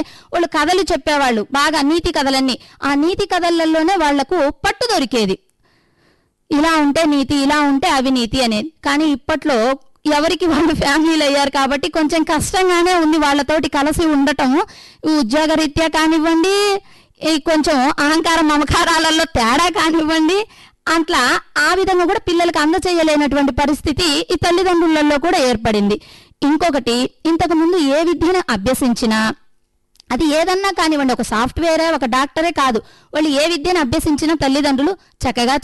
వాళ్ళు కథలు చెప్పేవాళ్ళు బాగా నీతి కథలన్నీ ఆ నీతి కథలలోనే వాళ్లకు పట్టు దొరికేది ఇలా ఉంటే నీతి ఇలా ఉంటే అవినీతి అనేది కానీ ఇప్పట్లో ఎవరికి వాళ్ళు ఫ్యామిలీలు అయ్యారు కాబట్టి కొంచెం కష్టంగానే ఉంది వాళ్ళతోటి కలిసి ఉండటం ఈ ఉద్యోగరీత్యా కానివ్వండి ఈ కొంచెం అహంకార మమకారాలలో తేడా కానివ్వండి అట్లా ఆ విధంగా కూడా పిల్లలకు అందచేయలేనటువంటి పరిస్థితి ఈ తల్లిదండ్రులలో కూడా ఏర్పడింది ఇంకొకటి ఇంతకు ముందు ఏ విద్యను అభ్యసించినా అది ఏదన్నా కానివ్వండి ఒక సాఫ్ట్వేరే ఒక డాక్టరే కాదు వాళ్ళు ఏ విద్యను అభ్యసించినా తల్లిదండ్రులు చక్కగా